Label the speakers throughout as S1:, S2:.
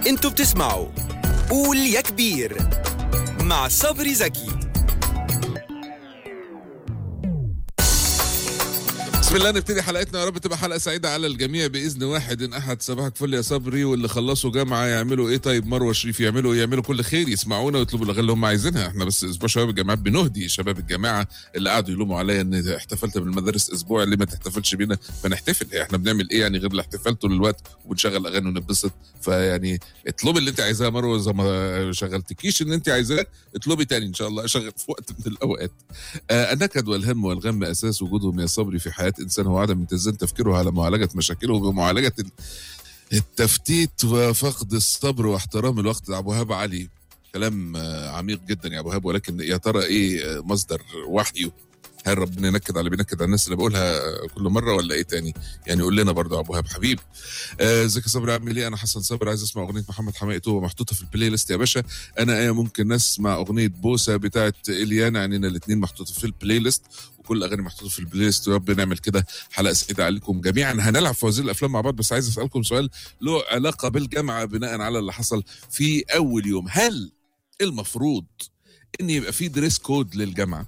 S1: انتوا بتسمعوا قول يا كبير مع صبري زكي
S2: بسم الله نبتدي حلقتنا يا رب تبقى حلقه سعيده على الجميع باذن واحد ان احد صباحك فل يا صبري واللي خلصوا جامعه يعملوا ايه طيب مروه شريف يعملوا ايه يعملوا كل خير يسمعونا ويطلبوا الاغاني اللي هم عايزينها احنا بس اسبوع شباب الجامعات بنهدي شباب الجامعه اللي قعدوا يلوموا عليا ان احتفلت بالمدارس اسبوع اللي ما تحتفلش بينا فنحتفل هي احنا بنعمل ايه يعني غير الاحتفال طول الوقت وبنشغل اغاني ونتبسط فيعني اطلبي اللي انت عايزاه يا مروه زي ما شغلتكيش ان انت عايزاه اطلبي تاني ان شاء الله اشغل في وقت من الاوقات آه النكد والهم والغم اساس وجودهم يا صبري في حياه انسان هو عدم اتزان تفكيره على معالجه مشاكله ومعالجه ال- التفتيت وفقد الصبر واحترام الوقت ابو وهاب علي كلام آه، عميق جدا يا ابو وهاب ولكن يا ترى ايه آه، مصدر وحيه هل ربنا ينكد على اللي بينكد على الناس اللي بقولها آه، كل مره ولا ايه تاني يعني قول لنا برضه يا ابو وهاب حبيب آه، ازيك يا صبري عامل ايه انا حسن صبري عايز اسمع اغنيه محمد حماقي توبه محطوطه في البلاي ليست يا باشا انا ايه ممكن نسمع اغنيه بوسه بتاعت اليانا عنينا الاثنين محطوطه في البلاي ليست وكل الاغاني محطوطه في البلاي ليست ويا رب نعمل كده حلقه سعيده عليكم جميعا هنلعب فوازير الافلام مع بعض بس عايز اسالكم سؤال له علاقه بالجامعه بناء على اللي حصل في اول يوم هل المفروض ان يبقى في دريس كود للجامعه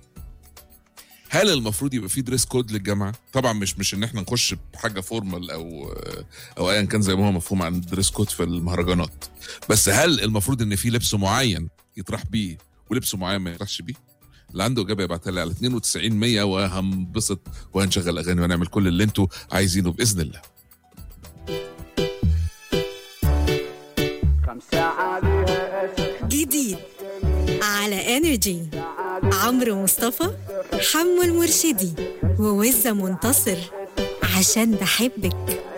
S2: هل المفروض يبقى في دريس كود للجامعه طبعا مش مش ان احنا نخش بحاجه فورمال او او ايا كان زي ما هو مفهوم عن الدريس كود في المهرجانات بس هل المفروض ان في لبس معين يطرح بيه ولبس معين ما يطرحش بيه اللي عنده اجابه يبعتها لي على 92 100 وهنبسط وهنشغل اغاني وهنعمل كل اللي انتوا عايزينه باذن الله
S3: خمسة عليها أسد
S4: جديد على انرجي عمرو مصطفى حمو المرشدي ووزة منتصر عشان بحبك